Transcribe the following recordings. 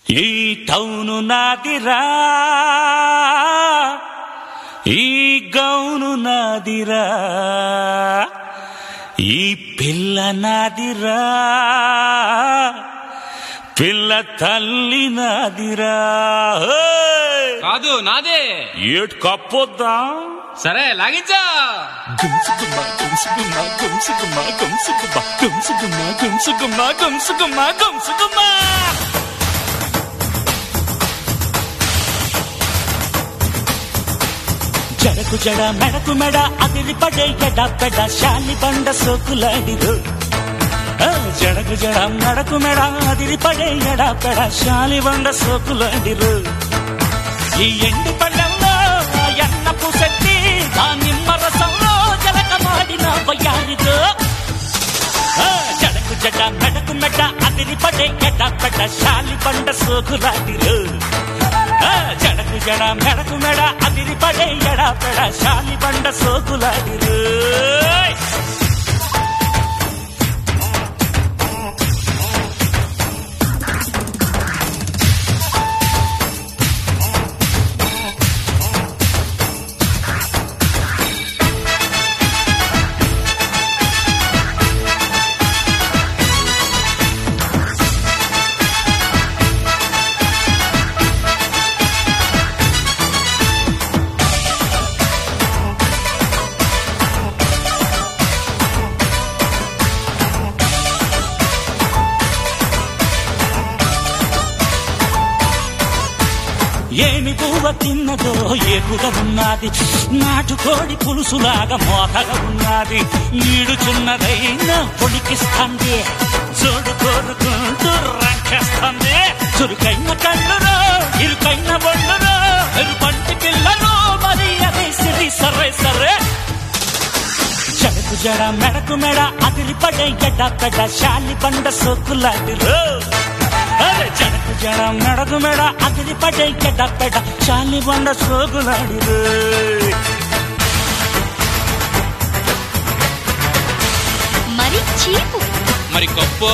ఈ టౌను నాదిరా ఈ గౌను నాదిరా ఈ పిల్ల నాదిరా పిల్ల తల్లి నాదిరా హేయ్! కాదు నాదే ఏటు కప్పొద్దా సరే లాగించా గుంసుగుమ్మ గుంసుగుమ్మ గుంసుగుమ్మ గుంసుగుమ్మ గుంసుగుమ్మ గుంసుగుమ్మ గుంసుగుమ్మ గుంసుగుమ్మ జడకు జడ మెడకు మెడ అదిరి పడే ఎడ పెడ శాలి బండ సోకులాడిరు ఆ, జడకు జడ మెడకు మెడ అదిరి పడే ఎడ పెడ శాలి బండ సోకులాడిరు ఈ ఎండి పళ్ళంలో ఆ ఎన్నపు శక్తి ఆ నిమ్మ రసంలో జలకమాడిన వయ్యారితో ఆ, జడకు జడ మెడకు మెడ అదిరి పడే ఎడ పెడ శాలి బండ సోకులాడిరు ఆ, జడకు జడ మెడకు మెడ అదిరి పడే ఎడ పెడ శాలి బండ సోకులాడిరు ఏమి పువ్వ తిన్నదో ఏపుగా ఉన్నది నాటుకోడి పులుసులాగా మోతగా ఉన్నది ఈడుచున్నదైనా పొడికిస్తుంది జోడు కోరుకుంటూ రంకేస్తుంది చురుకైన కళ్ళురో ఇరుకైన ఒళ్ళురో ఎరుపంటి పిల్లలు మరి అదే సిరి సరే సరే జడకు జడ మెడకు మెడ అదిరి పడే ఎడ పెడ శాలి బండ సోకులాడిరు అరే జడకు జడ మెడకు మెడ అదిరి పడే ఎడ పెడ శాలి బండ సోకులాడిరు మరి చీపు మరి గొప్ప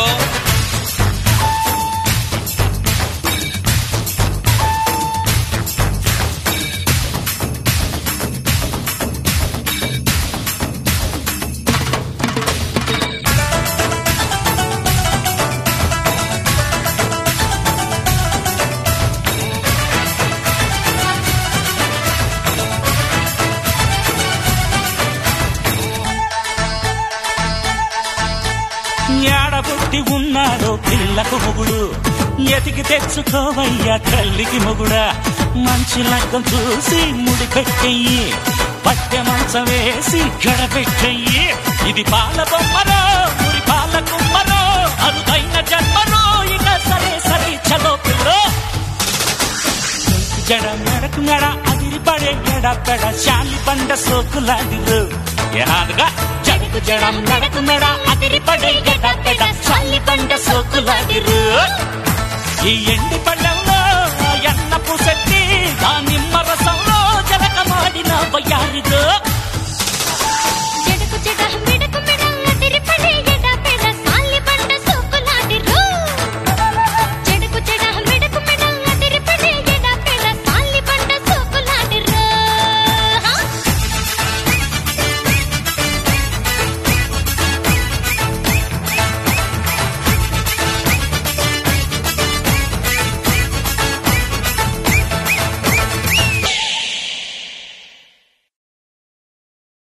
ఏడబుట్టి ఉన్నాడో పిల్లకు మొగుడు ఎతికి తెచ్చుకోవయ్యా తల్లికి మొగుడా మంచి లగ్గం చూసి ముడి పెట్టెయ్యి పట్టె మంచం వేసి గడపెట్టెయ్యి ఇది పాల బొమ్మరో మురి పాల కుమ్మరో అరుదైన జన్మరో ఇక సరే సరే చలో పిల్లో జడ మెడకు మెడ అదిరి పడే ఎడ పెడ శాలి బండ సోకులాడిరు ఏనాదుగా జడకు జడ మెడకు మెడ అదిరి పడే ఎడ పెడ శాలి బండ సోకులాడిరు ఈ ఎండి పళ్ళంలో ఆ ఎన్నపు శక్తి ఆ నిమ్మ రసంలో జలకమాడిన వయ్యారిదో